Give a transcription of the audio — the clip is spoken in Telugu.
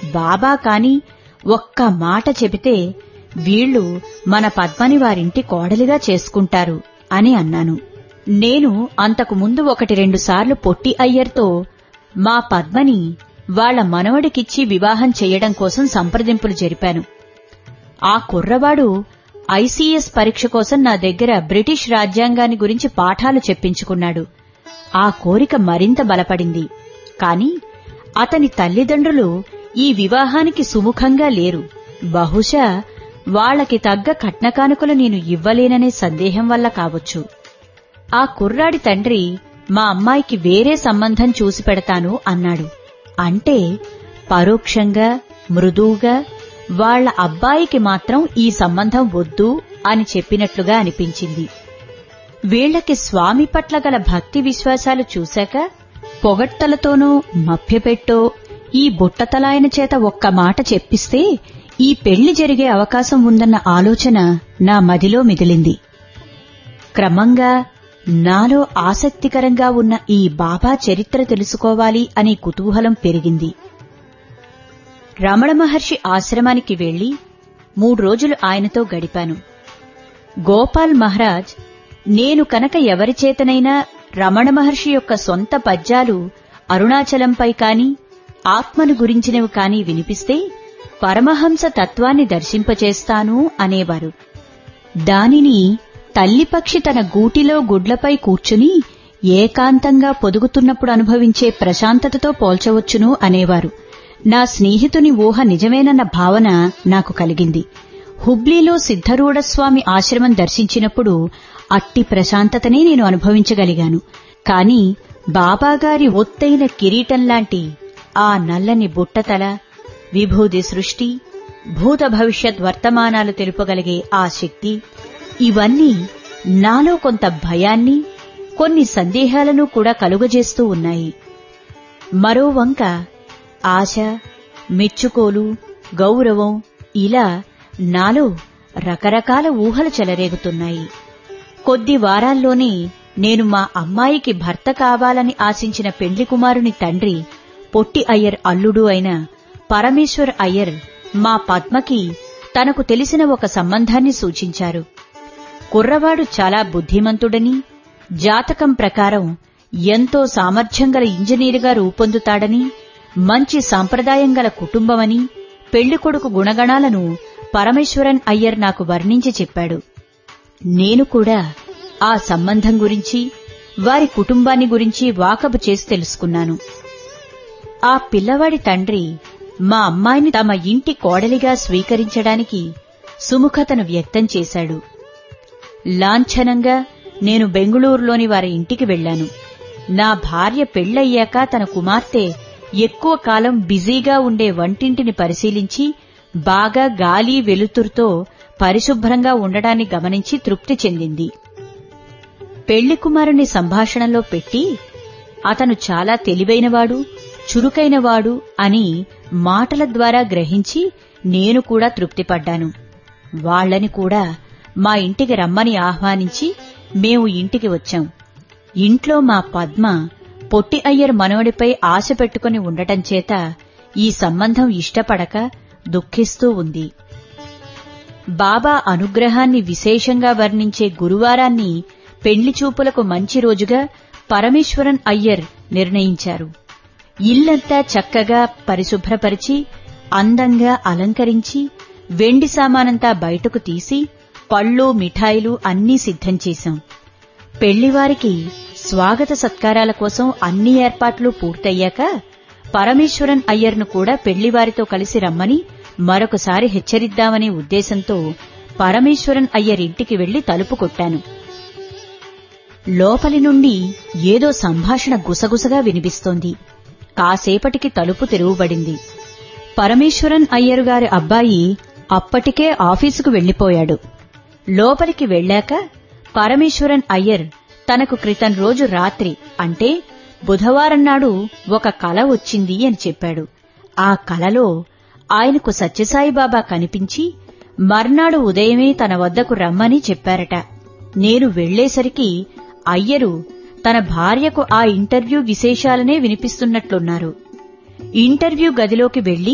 బాబా కాని ఒక్క మాట చెబితే వీళ్ళు మన పద్మని వారింటి కోడలిగా చేసుకుంటారు అని అన్నాను నేను అంతకు ముందు ఒకటి రెండు సార్లు పొట్టి అయ్యర్తో మా పద్మని వాళ్ల మనవడికిచ్చి వివాహం చెయ్యడం కోసం సంప్రదింపులు జరిపాను ఆ కుర్రవాడు ఐసీఎస్ పరీక్ష కోసం నా దగ్గర బ్రిటిష్ రాజ్యాంగాన్ని గురించి పాఠాలు చెప్పించుకున్నాడు ఆ కోరిక మరింత బలపడింది కాని అతని తల్లిదండ్రులు ఈ వివాహానికి సుముఖంగా లేరు బహుశా వాళ్లకి తగ్గ కట్నకానుకలు నేను ఇవ్వలేననే సందేహం వల్ల కావచ్చు ఆ కుర్రాడి తండ్రి మా అమ్మాయికి వేరే సంబంధం చూసి పెడతాను అన్నాడు అంటే పరోక్షంగా మృదువుగా వాళ్ల అబ్బాయికి మాత్రం ఈ సంబంధం వద్దు అని చెప్పినట్లుగా అనిపించింది వీళ్లకి స్వామి పట్ల గల భక్తి విశ్వాసాలు చూశాక పొగట్టలతోనో మభ్యపెట్టో ఈ బుట్టతలాయన చేత ఒక్క మాట చెప్పిస్తే ఈ పెళ్లి జరిగే అవకాశం ఉందన్న ఆలోచన నా మదిలో మిగిలింది క్రమంగా నాలో ఆసక్తికరంగా ఉన్న ఈ బాబా చరిత్ర తెలుసుకోవాలి అనే కుతూహలం పెరిగింది రమణ మహర్షి ఆశ్రమానికి వెళ్లి మూడు రోజులు ఆయనతో గడిపాను గోపాల్ మహారాజ్ నేను కనుక ఎవరిచేతనైనా రమణ మహర్షి యొక్క సొంత పద్యాలు అరుణాచలంపై కాని ఆత్మను గురించినవి కాని వినిపిస్తే పరమహంస తత్వాన్ని దర్శింపచేస్తాను అనేవారు దానిని తల్లిపక్షి తన గూటిలో గుడ్లపై కూర్చుని ఏకాంతంగా పొదుగుతున్నప్పుడు అనుభవించే ప్రశాంతతతో పోల్చవచ్చును అనేవారు నా స్నేహితుని ఊహ నిజమేనన్న భావన నాకు కలిగింది హుబ్లీలో సిద్ధరూఢస్వామి ఆశ్రమం దర్శించినప్పుడు అట్టి ప్రశాంతతనే నేను అనుభవించగలిగాను కాని బాబాగారి ఒత్తైన కిరీటంలాంటి ఆ నల్లని బుట్టతల విభూది సృష్టి భూత భవిష్యత్ వర్తమానాలు తెలుపగలిగే ఆ శక్తి ఇవన్నీ నాలో కొంత భయాన్ని కొన్ని సందేహాలను కూడా కలుగజేస్తూ ఉన్నాయి మరో వంక ఆశ మెచ్చుకోలు గౌరవం ఇలా నాలో రకరకాల ఊహలు చెలరేగుతున్నాయి కొద్ది వారాల్లోనే నేను మా అమ్మాయికి భర్త కావాలని ఆశించిన పెండ్లి కుమారుని తండ్రి పొట్టి అయ్యర్ అల్లుడు అయిన పరమేశ్వర్ అయ్యర్ మా పద్మకి తనకు తెలిసిన ఒక సంబంధాన్ని సూచించారు కుర్రవాడు చాలా బుద్ధిమంతుడని జాతకం ప్రకారం ఎంతో సామర్థ్యం గల ఇంజనీరుగా రూపొందుతాడని మంచి సాంప్రదాయం గల కుటుంబమని పెళ్లికొడుకు గుణగణాలను పరమేశ్వరన్ అయ్యర్ నాకు వర్ణించి చెప్పాడు నేను కూడా ఆ సంబంధం గురించి వారి కుటుంబాన్ని గురించి వాకబు చేసి తెలుసుకున్నాను ఆ పిల్లవాడి తండ్రి మా అమ్మాయిని తమ ఇంటి కోడలిగా స్వీకరించడానికి సుముఖతను వ్యక్తం చేశాడు లాంఛనంగా నేను బెంగుళూరులోని వారి ఇంటికి వెళ్లాను నా భార్య పెళ్లయ్యాక తన కుమార్తె ఎక్కువ కాలం బిజీగా ఉండే వంటింటిని పరిశీలించి బాగా గాలి వెలుతురుతో పరిశుభ్రంగా ఉండడాన్ని గమనించి తృప్తి చెందింది పెళ్లి కుమారుని సంభాషణలో పెట్టి అతను చాలా తెలివైనవాడు చురుకైనవాడు అని మాటల ద్వారా గ్రహించి నేను కూడా తృప్తిపడ్డాను వాళ్లని కూడా మా ఇంటికి రమ్మని ఆహ్వానించి మేము ఇంటికి వచ్చాం ఇంట్లో మా పద్మ పొట్టి అయ్యర్ మనవడిపై ఆశ పెట్టుకుని ఉండటం చేత ఈ సంబంధం ఇష్టపడక దుఃఖిస్తూ ఉంది బాబా అనుగ్రహాన్ని విశేషంగా వర్ణించే గురువారాన్ని పెళ్లి చూపులకు మంచి రోజుగా పరమేశ్వరన్ అయ్యర్ నిర్ణయించారు ఇల్లంతా చక్కగా పరిశుభ్రపరిచి అందంగా అలంకరించి వెండి సామానంతా బయటకు తీసి పళ్ళు మిఠాయిలు అన్నీ సిద్ధం చేశాం పెళ్లివారికి స్వాగత సత్కారాల కోసం అన్ని ఏర్పాట్లు పూర్తయ్యాక పరమేశ్వరన్ అయ్యర్ను కూడా పెళ్లివారితో కలిసి రమ్మని మరొకసారి హెచ్చరిద్దామనే ఉద్దేశంతో పరమేశ్వరన్ అయ్యర్ ఇంటికి వెళ్లి తలుపు కొట్టాను లోపలి నుండి ఏదో సంభాషణ గుసగుసగా వినిపిస్తోంది కాసేపటికి తలుపు తెరువబడింది పరమేశ్వరన్ అయ్యరు గారి అబ్బాయి అప్పటికే ఆఫీసుకు వెళ్లిపోయాడు లోపలికి వెళ్ళాక పరమేశ్వరన్ అయ్యర్ తనకు క్రితం రోజు రాత్రి అంటే బుధవారం నాడు ఒక కల వచ్చింది అని చెప్పాడు ఆ కలలో ఆయనకు సత్యసాయిబాబా కనిపించి మర్నాడు ఉదయమే తన వద్దకు రమ్మని చెప్పారట నేను వెళ్లేసరికి అయ్యరు తన భార్యకు ఆ ఇంటర్వ్యూ విశేషాలనే వినిపిస్తున్నట్లున్నారు ఇంటర్వ్యూ గదిలోకి వెళ్లి